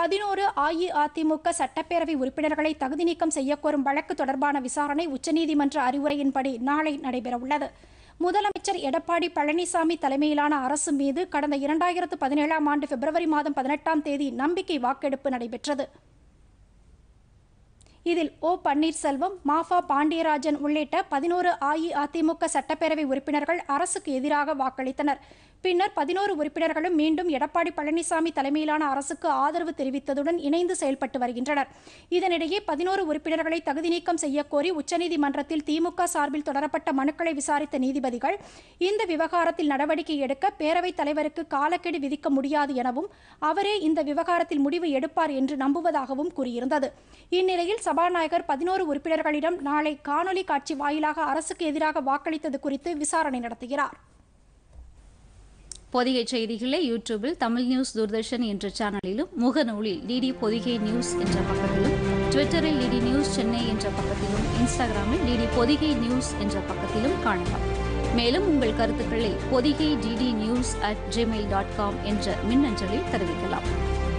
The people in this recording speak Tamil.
பதினோரு அஇஅதிமுக சட்டப்பேரவை உறுப்பினர்களை தகுதி நீக்கம் செய்யக்கோரும் வழக்கு தொடர்பான விசாரணை உச்சநீதிமன்ற அறிவுரையின்படி நாளை நடைபெறவுள்ளது முதலமைச்சர் எடப்பாடி பழனிசாமி தலைமையிலான அரசு மீது கடந்த இரண்டாயிரத்து பதினேழாம் ஆண்டு பிப்ரவரி மாதம் பதினெட்டாம் தேதி நம்பிக்கை வாக்கெடுப்பு நடைபெற்றது இதில் ஓ பன்னீர்செல்வம் மாஃபா பாண்டியராஜன் உள்ளிட்ட பதினோரு அஇஅதிமுக சட்டப்பேரவை உறுப்பினர்கள் அரசுக்கு எதிராக வாக்களித்தனர் பின்னர் பதினோரு உறுப்பினர்களும் மீண்டும் எடப்பாடி பழனிசாமி தலைமையிலான அரசுக்கு ஆதரவு தெரிவித்ததுடன் இணைந்து செயல்பட்டு வருகின்றனர் இதனிடையே பதினோரு உறுப்பினர்களை தகுதி நீக்கம் செய்யக்கோரி உச்சநீதிமன்றத்தில் திமுக சார்பில் தொடரப்பட்ட மனுக்களை விசாரித்த நீதிபதிகள் இந்த விவகாரத்தில் நடவடிக்கை எடுக்க பேரவைத் தலைவருக்கு காலக்கெடு விதிக்க முடியாது எனவும் அவரே இந்த விவகாரத்தில் முடிவு எடுப்பார் என்று நம்புவதாகவும் கூறியிருந்தது இந்நிலையில் சபாநாயகர் பதினோரு உறுப்பினர்களிடம் நாளை காணொலி காட்சி வாயிலாக அரசுக்கு எதிராக வாக்களித்தது குறித்து விசாரணை நடத்துகிறார் பொதிகை செய்திகளை யூடியூபில் தமிழ் நியூஸ் தூர்தர்ஷன் என்ற சேனலிலும் முகநூலில் டிடி பொதிகை நியூஸ் என்ற பக்கத்திலும் ட்விட்டரில் டிடி நியூஸ் சென்னை என்ற பக்கத்திலும் இன்ஸ்டாகிராமில் டிடி பொதிகை நியூஸ் என்ற பக்கத்திலும் காணலாம் மேலும் உங்கள் கருத்துக்களை Podhigai DD news at Gmail dot com என்ற மின்னஞ்சலில் தெரிவிக்கலாம்